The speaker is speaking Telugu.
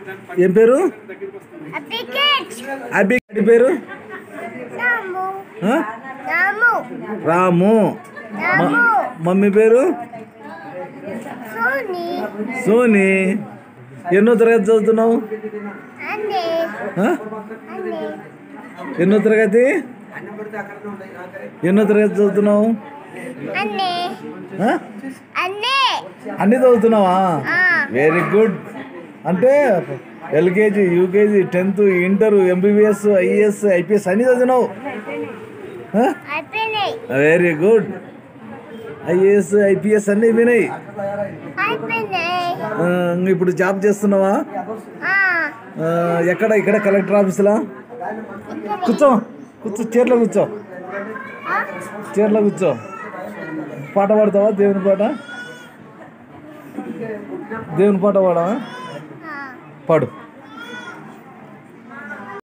ఏం పేరు అబ్బి గడి పేరు ఆ? రాము మ- మమ్మీ పేరు సోని ఎన్నో తరగతి చదువుతున్నావు ఆ? ఎన్నో తరగతి ఎన్నో తరగతి చదువుతున్నావు ఆ? అన్ని చదువుతున్నావా వెరీ గుడ్ అంటే LKG UKG tenth inter MBBS IAS IPS అన్ని చదివినావు వెరీ గుడ్ ఐఏఎస్ ఐపీఎస్ అన్నీ వినాయి ఇప్పుడు జాబ్ చేస్తున్నావా ఆ, ఎక్కడ ఇక్కడ కలెక్టర్ ఆఫీసులా కూర్చో కూర్చో చీరలో కూర్చో చీరలో కూర్చో పాట పాడతావా దేవుని పాట దేవుని పాట పాడవా పాడు